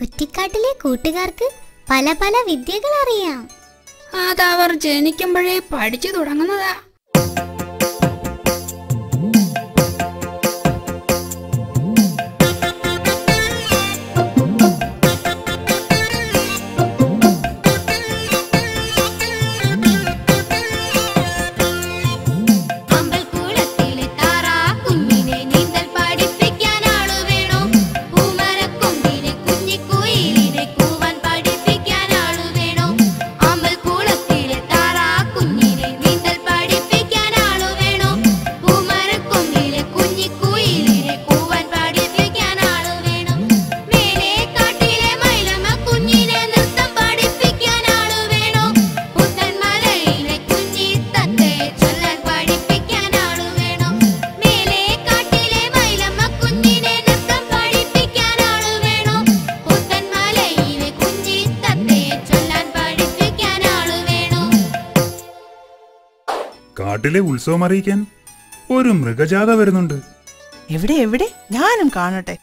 കുറ്റിക്കാട്ടിലെ കൂട്ടുകാർക്ക് പല പല വിദ്യകൾ അറിയാം അതവർ ജനിക്കുമ്പോഴേ പഠിച്ചു തുടങ്ങുന്നതാ അമ്പൽക്കുളത്തിലെ താറാ കുഞ്ഞിനെ നീന്തൽ പഠിപ്പിക്കാൻ ആളു വേണോ പൂമരക്കൊമ്പിലെ കുഞ്ഞിക്കുയിലിനെ കൂവാൻ പഠിപ്പിക്കാൻ ആളു വേണോ അമ്പൽക്കുളത്തിലെ താറാ കുഞ്ഞിനെ നീന്തൽ പഠിപ്പിക്കാൻ ആളു വേണോ പൂമരക്കൊമ്പിലെ കുഞ്ഞിക്കുയിലിനെ കൂവാൻ പഠിപ്പിക്കാൻ ആളു വേണോ മേലെ കാട്ടിലെ മൈലമ്മ കുഞ്ഞിനെ നൃത്തം പഠിപ്പിക്കാൻ ആളു വേണോ പുത്തൻമലയിലെ കുഞ്ഞിത്തത്തയെ ചൊല്ലാൻ പഠിപ്പിക്കാൻ ആളു വേണോ മേലെ കാട്ടിലെ മൈലമ്മ കുഞ്ഞിനെ നൃത്തം പഠിപ്പിക്കാൻ ആളു വേണോ പുത്തൻമലയിലെ കുഞ്ഞിത്തത്തയെ ചൊല്ലാൻ പഠിപ്പിക്കാൻ ആളു വേണോ കാട്ടിലെ ഉത്സവം അറിയിക്കാൻ ഒരു മൃഗജാത വരുന്നുണ്ട് എവിടെ എവിടെ ഞാനും കാണട്ടെ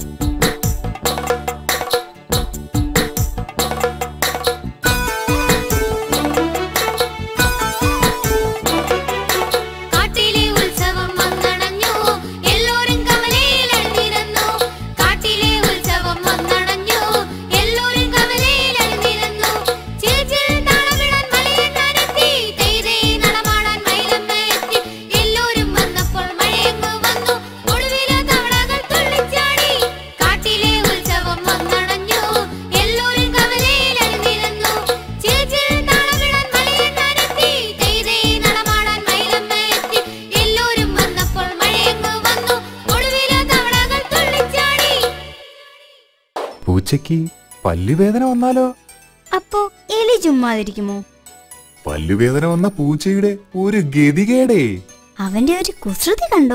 കാട്ടിലെ ഉത്സവം വന്നണഞ്ഞു എല്ലാവരും കവലയിൽ അണിനിരന്നു കാട്ടിലെ ഉത്സവം വന്നണഞ്ഞു എല്ലാവരും കവലയിൽ അണിനിരന്നു ചിരിച്ചിൽ താളമിടാൻ മലയണ്ണാനെത്തി തെയ്തേ നടമാടാൻ മയിലമ്മ എത്തി എല്ലാവരും വന്നപ്പോൾ മഴയങ്ങ് വന്നു ഒടുവിലെ തവളകൾ തുള്ളിച്ചാടി കാട്ടിലെ ഉത്സവം വന്നണഞ്ഞു എല്ലാവരും കവലയിൽ അണിനിരന്നു ചിരിച്ചിൽ താളമിടാൻ മലയണ്ണാനെത്തി തെയ്തേ നടമാടാൻ മയിലമ്മ എത്തി എല്ലാവരും വന്നപ്പോൾ മഴയങ്ങ് വന്നു ഒടുവിലെ തവളകൾ തുള്ളിച്ചാടി പൂച്ചയ്ക്ക് പല്ലുവേദന വന്നാലോ അപ്പോ എലി ചുമ്മാതിരിക്കുമോ പല്ലുവേദന വന്ന പൂച്ചയുടെ ഒരു ഗതികേടേ അവന്റെ ഒരു കുസൃതി കണ്ടോ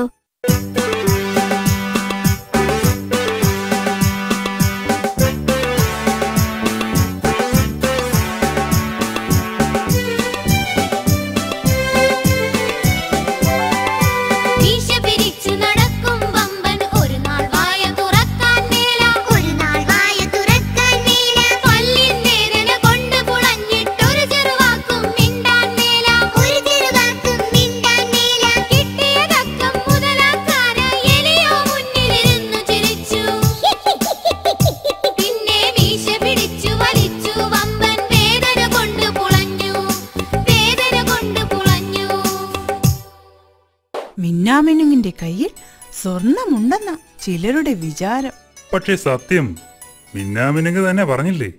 മീശ പിരിച്ചു നടക്കും വമ്പൻ ഒരു നാൾ വായ തുറക്കാൻ മേല ഒരു നാൾ വായ തുറക്കാൻ മേല പല്ലിൻ വേദന കൊണ്ട് പുളഞ്ഞിട്ടൊരു ചെറുവാക്കും മിണ്ടാൻ മേല ഒരു ചെറുവാക്കും മിണ്ടാൻ മേല കിട്ടിയ തക്കം മുതലാക്കാര എലിയോ മുന്നിലിരുന്നു ചിരിച്ചു പിന്നെ മീശ പിടിച്ചു വലിച്ചു വമ്പൻ വേദന കൊണ്ട് പുളഞ്ഞു വേദന കൊണ്ട് പുളഞ്ഞു മിന്നാമിനുങ്ങിന്റെ കയ്യിൽ സ്വർണമുണ്ടെന്ന ചിലരുടെ വിചാരം പക്ഷേ സത്യം മിന്നാമിനുങ്ങ് തന്നെ പറഞ്ഞില്ലേ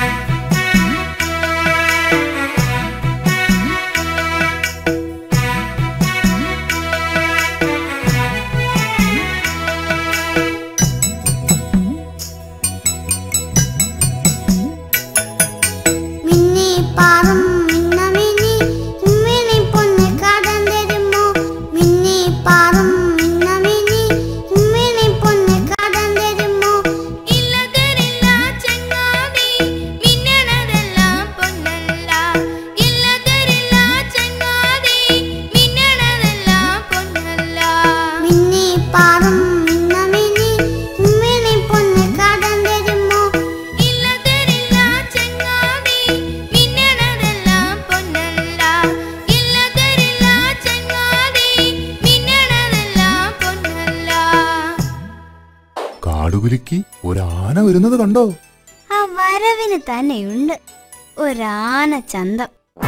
മിന്നി പാറും മിന്നമിനി മിന്നി പൊന്ന് കടം തരുമോ മിന്നി പാറും മിന്നമിനി മിന്നി പൊന്ന് കടം തരുമോ ഇല്ല തരില്ല ചങ്ങാതി മിന്നണതെല്ലാം പൊന്നല്ല ഇല്ല തരില്ല ചങ്ങാതി മിന്നണതെല്ലാം പൊന്നല്ല മിന്നി പാറും മിന്നമിനി മിന്നി പൊന്ന് കടം തരുമോ ഇല്ല തരില്ല ചങ്ങാതി മിന്നണതെല്ലാം പൊന്നല്ല ഇല്ല തരില്ല ചങ്ങാതി മിന്നണതെല്ലാം പൊന്നല്ല കാടുകുലുക്കി ഒരാന വരുന്നത് കണ്ടോ ആ വരവിന് തന്നെയുണ്ട് ഒരാന ചന്തം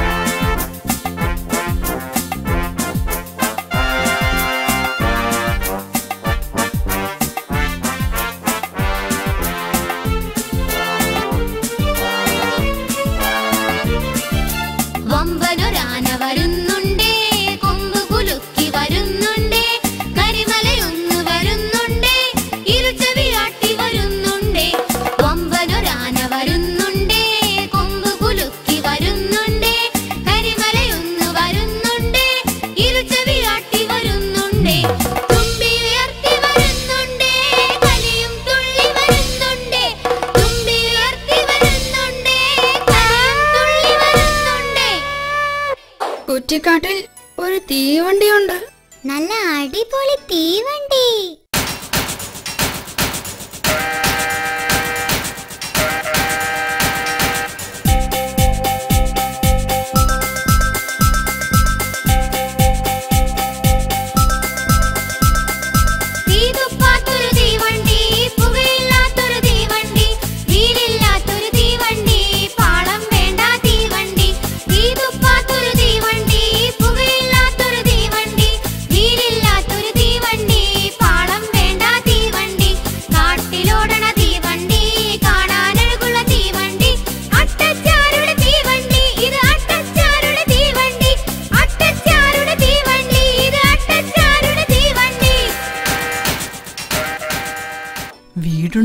വമ്പനൊരാന വരുന്നുണ്ടേ കൊമ്പ് കുലുക്കി വരുന്നുണ്ടേ കരിമലയൊന്ന് വരുന്നുണ്ടേ ഇരുചെവിയാട്ടി വരുന്നുണ്ടേ വമ്പനൊരാന വരുന്നുണ്ടേ കൊമ്പ് കുലുക്കി വരുന്നുണ്ടേ കരിമലയൊന്ന് വരുന്നുണ്ടേ ഇരുചെവിയാട്ടി വരുന്നുണ്ടേ തുമ്പി ഉയർത്തി വരുന്നുണ്ടേ കലിയും തുള്ളി വരുന്നുണ്ടേ തുമ്പി ഉയർത്തി വരുന്നുണ്ടേ കലിയും തുള്ളി വരുന്നുണ്ടേ കുറ്റിക്കാട്ടിൽ ഒരു തീവണ്ടിയുണ്ട് നല്ല അടിപൊളി തീവണ്ടി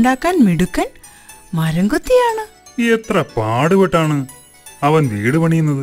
വീടുണ്ടാക്കാൻ മിടുക്കൻ മരംകൊത്തിയാണ് എത്ര പാടുപെട്ടാണ് അവൻ വീട് പണിയുന്നത്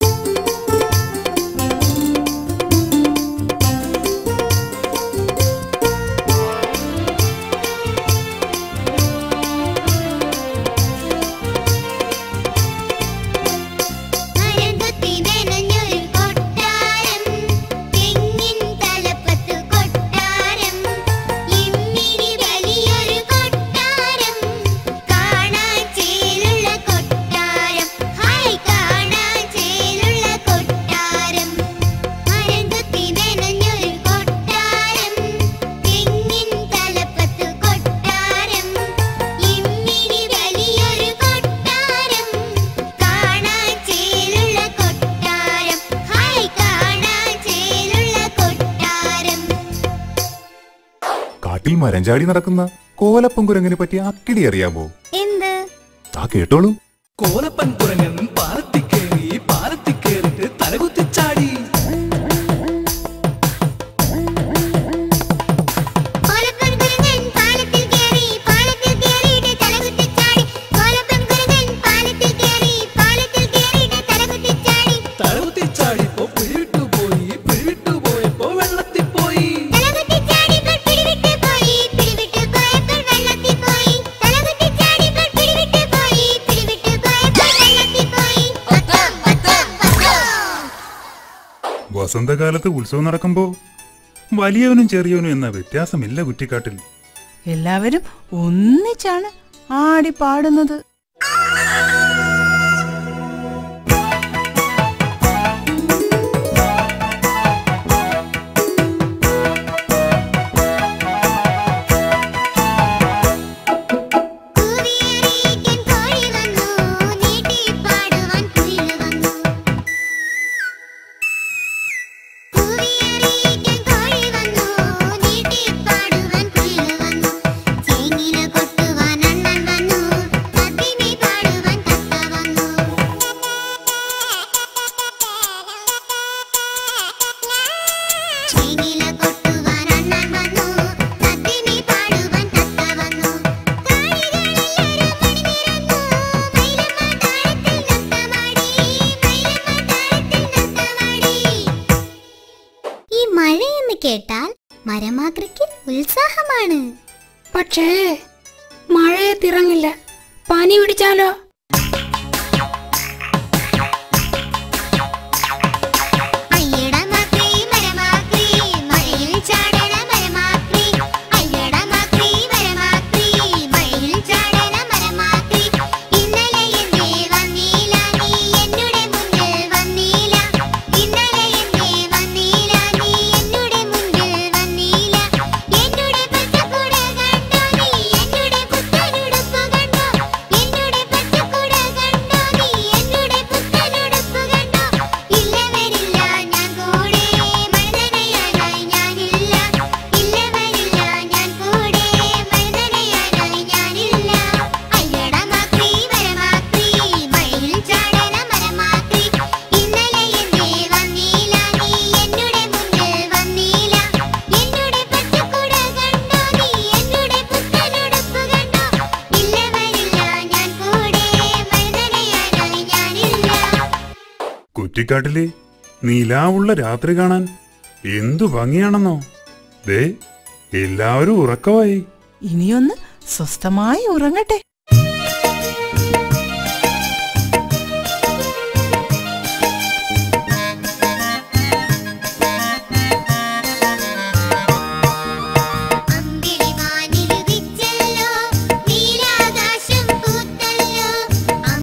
മരംകൊത്തി മെനഞ്ഞൊരു കൊട്ടാരം തെങ്ങിൻ തലപ്പത്ത് കൊട്ടാരം ഇമ്മിണി വലിയൊരു കൊട്ടാരം കാണാൻ ചേലുള്ള കൊട്ടാരം ഹായ് കാണാൻ ചേലുള്ള കൊട്ടാരം മരംകൊത്തി മെനഞ്ഞൊരു കൊട്ടാരം തെങ്ങിൻ തലപ്പത്ത് കൊട്ടാരം ഇമ്മിണി വലിയൊരു കൊട്ടാരം കാണാൻ ചേലുള്ള കൊട്ടാരം ഹായ് കാണാൻ ചേലുള്ള കൊട്ടാരം കാട്ടിൽ മരം ചാടി നടക്കുന്ന കോലപ്പൻ കുരങ്ങിനെ പറ്റി അക്കിടി അറിയാമോ എന്ത് ആ കേട്ടോളൂ കോലപ്പൻ കുരങ്ങൻ പാലത്തിൽ കയറി പാലത്തിൽ കയറിട്ട് തലകുത്തിച്ചാടി കോലപ്പൻ കുരങ്ങൻ പാലത്തിൽ കേറി പാലത്തിൽ കേറിയിട്ട് തലകുത്തിച്ചാടി കോലപ്പൻ കുരങ്ങൻ പാലത്തിൽ കേറി പാലത്തിൽ കേറിയിട്ട് തലകുത്തിച്ചാടി തലകുത്തിച്ചാടിപ്പോ പിടിവിട്ടു പോയി പിടിവിട്ടു പോയപ്പോ വെള്ളത്തിൽ പോയി തലകുത്തിച്ചാടിപ്പോൾ പിടിവിട്ട് പോയി പിടിവിട്ട് പോയപ്പോൾ വെള്ളത്തിൽ പോയി തലകുത്തിച്ചാടിപ്പോൾ പിടിവിട്ട് പോയി പിടിവിട്ട് പോയപ്പോൾ വെള്ളത്തിൽ പോയി പത്തം പത്തം പത്തം വസന്തകാലത്ത് ഉത്സവം നടക്കുമ്പോ വലിയവനും ചെറിയവനും എന്ന വ്യത്യാസമില്ല കുറ്റിക്കാട്ടിൽ എല്ലാവരും ഒന്നിച്ചാണ് ആടി പാടുന്നത് കൂവിയറിയിക്കാൻ കോഴി വന്നു നീട്ടിപ്പാടുവാൻ കുയിൽ വന്നു കൂവിയറിയിക്കാൻ കോഴി വന്നു നീട്ടിപ്പാടുവാൻ കുയിൽ വന്നു ചേങ്ങില കൊട്ടുവാൻ അണ്ണൻ വന്നു പത്തിനി പാടുവാൻ തത്ത വന്നു ചേങ്ങില കൊട്ടുവാൻ അണ്ണൻ വന്നു പത്തിനി പാടുവാൻ തത്ത വന്നു കാണികളെല്ലാരും മണിനിറന്നു മയിലമ്മ താളത്തിൽ നൃത്തമാടി മയിലമ്മ താളത്തിൽ നൃത്തമാടി ഈ മഴയെന്ന് കേട്ടാൽ മരമാകൃക്ക് ഉത്സാഹമാണ് പക്ഷേ മഴയത്തിറങ്ങില്ല പനി പിടിച്ചാലോ അയ്യട മാക്രി മരമാക്രി മഴയിൽ ചാടണ മരമാക്രി അയ്യട മാക്രി മരമാക്രി മഴയിൽ ചാടണ മരമാക്രി ഇന്നലെ എന്തേ വന്നീല നീ എന്നുടെ മുന്നിൽ വന്നീല ഇന്നലെ എന്തേ വന്നീല നീ എന്നുടെ മുന്നിൽ വന്നീല എന്നുടെ പച്ചക്കുട കണ്ടോ നീ എന്നുടെ പുത്തനുടുപ്പ് കണ്ടോ എന്നുടെ പച്ചക്കുട കണ്ടോ നീ എന്നുടെ പുത്തനുടുപ്പ് കണ്ടോ ഇല്ല വരില്ല ഞാൻ കൂടെ മഴനനയാനായി ഞാനില്ല ഇല്ല വരില്ല ഞാൻ കൂടെ മഴനനയാനായി ഞാനില്ല അയ്യട മാക്രി മരമാക്രി മഴയിൽ ചാടണ മരമാക്രി ഇന്നലെ എന്തേ വന്നീല നീ എന്നുടെ മുന്നിൽ വന്നീല എന്നുടെ പച്ചക്കുട കണ്ടോ നീ എന്നുടെ പുത്തനുടുപ്പ് കണ്ടോ ഇല്ല വരില്ല ഞാൻ കൂടെ മഴനനയാനായി ഞാനില്ല കുറ്റിക്കാട്ടിലെ നിലാവുള്ള രാത്രി കാണാൻ എന്തു ഭംഗിയാണെന്നോ ദേ എല്ലാവരും ഉറക്കമായി ഇനിയൊന്ന് സ്വസ്ഥമായി ഉറങ്ങട്ടെ